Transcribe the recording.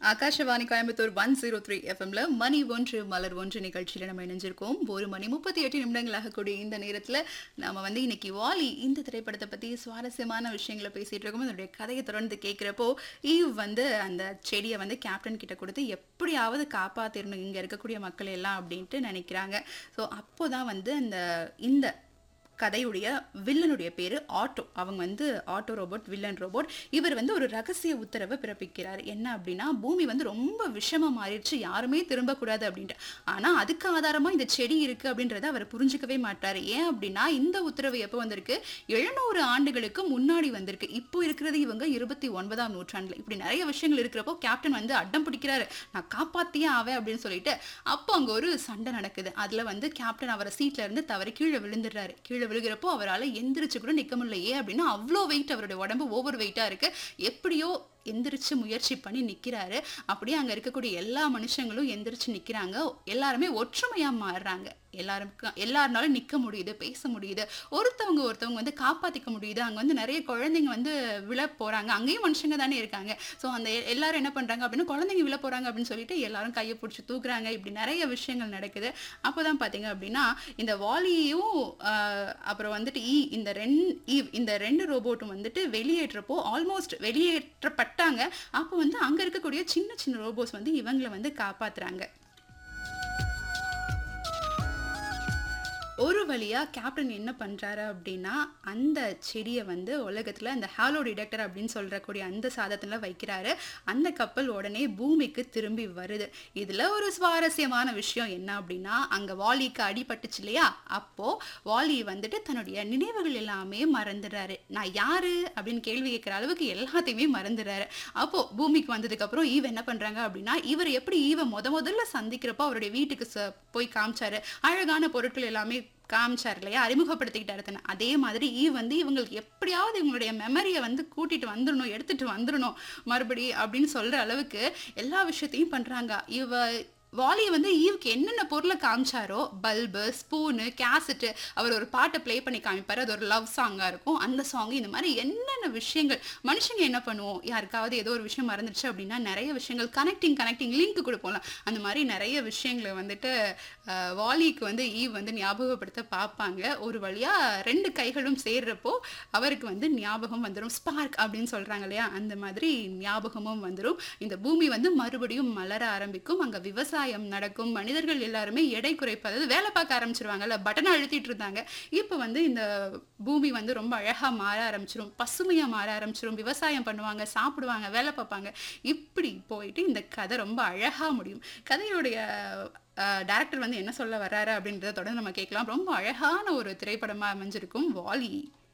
Akashvani Coimbatore one zero three எஃப்எம்ல மணி ஒன்று மலர் ஒன்று நிகழ்ச்சியில் நம்ம இணைஞ்சிருக்கோம் ஒரு மணி முப்பத்தி எட்டு நிமிடங்களாக கூடிய இந்த நேரத்தில் நாம வந்து இன்னைக்கு வாலி இந்த திரைப்படத்தை பற்றி சுவாரஸ்யமான விஷயங்களை பேசிட்டு இருக்கோம் அதனுடைய கதையை தொடர்ந்து கேட்குறப்போ ஈவ் வந்து அந்த செடியை வந்து கேப்டன் கிட்ட கொடுத்து எப்படியாவது காப்பாத்திரணும் இங்கே இருக்கக்கூடிய மக்கள் எல்லாம் அப்படின்ட்டு நினைக்கிறாங்க ஸோ அப்போ தான் வந்து அந்த இந்த கதையுடைய வில்லனுடைய பேரு ஆட்டோ அவங்க வந்து ஆட்டோ ரோபோட் வில்லன் ரோபோட் இவர் வந்து ஒரு ரகசிய உத்தரவை பிறப்பிக்கிறார் என்ன அப்படின்னா பூமி வந்து ரொம்ப விஷமா மாறிடுச்சு யாருமே திரும்பக்கூடாது அப்படின்ட்டு ஆனா அதுக்கு ஆதாரமா இந்த செடி இருக்கு அப்படின்றத அவர் புரிஞ்சுக்கவே மாட்டாரு ஏன் அப்படின்னா இந்த உத்தரவு எப்போ வந்திருக்கு எழுநூறு ஆண்டுகளுக்கு முன்னாடி வந்திருக்கு இப்போ இருக்கிறது இவங்க இருபத்தி ஒன்பதாம் நூற்றாண்டுல இப்படி நிறைய விஷயங்கள் இருக்கிறப்போ கேப்டன் வந்து அடம் பிடிக்கிறாரு நான் காப்பாத்தியே ஆவேன் அப்படின்னு சொல்லிட்டு அப்போ அங்க ஒரு சண்டை நடக்குது அதுல வந்து கேப்டன் அவரை சீட்ல இருந்து தவறி கீழே விழுந்துடுறாரு கீழே விழுகிறப்போ அவரால் எந்திரிச்சு கூட நிக்க முடியல ஏன் அப்படின்னா அவ்வளோ வெயிட் அவருடைய உடம்பு ஓவர் வெயிட்டா இருக்கு எப்படியோ எந்திரிச்சு முயற்சி பண்ணி நிக்கிறாரு அப்படியே அங்க இருக்கக்கூடிய எல்லா மனுஷங்களும் எந்திரிச்சு நிக்கிறாங்க எல்லாருமே ஒற்றுமையா மாறுறாங்க எல்லாருக்கும் எல்லாருனாலும் நிக்க முடியுது பேச முடியுது ஒருத்தவங்க ஒருத்தவங்க வந்து காப்பாத்திக்க முடியுது அங்க வந்து நிறைய குழந்தைங்க வந்து விழ போறாங்க அங்கேயும் மனுஷங்க தானே இருக்காங்க ஸோ அந்த எ- எல்லாரும் என்ன பண்றாங்க அப்படின்னா குழந்தைங்க விழ போறாங்க அப்படின்னு சொல்லிட்டு எல்லாரும் கையை பிடிச்சி தூக்குறாங்க இப்படி நிறைய விஷயங்கள் நடக்குது அப்போதான் பாத்தீங்க அப்படின்னா இந்த வாலியும் ஆஹ், அப்புறம் வந்துட்டு ஈ இந்த ரெண் ஈவ் இந்த ரெண்டு ரோபோட்டும் வந்துட்டு வெளியேற்றப்போ ஆல்மோஸ்ட் வெளியேற்றப்பட்டாங்க அப்போ வந்து அங்க இருக்கக்கூடிய சின்ன சின்ன ரோபோட்ஸ் வந்து இவங்களை வந்து காப்பாத்துறாங்க ஒரு வழியா கேப்டன் என்ன பண்றாரு அப்படின்னா அந்த செடியை வந்து உலகத்துல அந்த ஹாலோ டிடெக்டர் அப்படின்னு சொல்றக்கூடிய அந்த சாதத்துல வைக்கிறாரு அந்த கப்பல் உடனே பூமிக்கு திரும்பி வருது இதுல ஒரு சுவாரஸ்யமான விஷயம் என்ன அப்படின்னா அங்க வாலிக்கு அடிபட்டுச்சு இல்லையா அப்போ வாலி வந்துட்டு தன்னுடைய நினைவுகள் எல்லாமே மறந்துடுறாரு நான் யாரு அப்படின்னு கேள்வி கேட்கிற அளவுக்கு எல்லாத்தையுமே மறந்துடுறாரு அப்போ பூமிக்கு வந்ததுக்கு அப்புறம் ஈவ் என்ன பண்றாங்க அப்படின்னா இவர் எப்படி ஈவை முத முதல்ல சந்திக்கிறப்போ அவருடைய வீட்டுக்கு ச- போய் காமிச்சாரு அழகான பொருட்கள் எல்லாமே காமிச்சார் இல்லையா அறிமுகப்படுத்திக்கிட்டாரு தன்னை அதே மாதிரி ஈவ் வந்து இவங்களுக்கு எப்படியாவது இவங்களுடைய மெமரியை வந்து கூட்டிட்டு வந்துடணும் எடுத்துட்டு வந்துடணும் மறுபடி அப்படின்னு சொல்ற அளவுக்கு எல்லா விஷயத்தையும் பண்றாங்க இவ வாலி வந்து ஈவுக்கு என்னென்ன பொருளை காமிச்சாரோ பல்பு ஸ்பூனு கேசட்டு அவர் ஒரு பாட்டை ப்ளே பண்ணி காமிப்பாரு அது ஒரு லவ் சாங்காக இருக்கும் அந்த சாங் இந்த மாதிரி என்னென்ன விஷயங்கள் மனுஷங்க என்ன பண்ணுவோம் யாருக்காவது ஏதோ ஒரு விஷயம் மறந்துடுச்சு அப்படின்னா நிறைய விஷயங்கள் கனெக்டிங் கனெக்டிங் லிங்க் கொடுப்போம்ல அந்த மாதிரி நிறைய விஷயங்களை வந்துட்டு அஹ், வாலிக்கு வந்து ஈவ் வந்து ஞாபகப்படுத்த பார்ப்பாங்க ஒரு வழியா ரெண்டு கைகளும் சேர்றப்போ அவருக்கு வந்து ஞாபகம் வந்துடும் ஸ்பார்க் அப்படின்னு சொல்றாங்க இல்லையா அந்த மாதிரி ஞாபகமும் வந்துடும் இந்த பூமி வந்து மறுபடியும் மலர ஆரம்பிக்கும் அங்க விவசாயம் நடக்கும் மனிதர்கள் எல்லாருமே எடை குறைப்பு அதாவது வேலை பார்க்க ஆரம்பிச்சிருவாங்கல்ல பட்டனை அழுத்திட்டு இருந்தாங்க இப்போ வந்து இந்த பூமி வந்து ரொம்ப அழகா மாற ஆரம்பிச்சிரும் பசுமையா மாற ஆரம்பிச்சிரும் விவசாயம் பண்ணுவாங்க சாப்பிடுவாங்க வேலை பார்ப்பாங்க இப்படி போயிட்டு இந்த கதை ரொம்ப அழகா முடியும் கதையுடைய டேரக்டர் வந்து என்ன சொல்ல வர்றாரு அப்படின்றத தொடர்ந்து நம்ம கேட்கலாம் ரொம்ப அழகான ஒரு திரைப்படமா அமைஞ்சிருக்கும் வாலி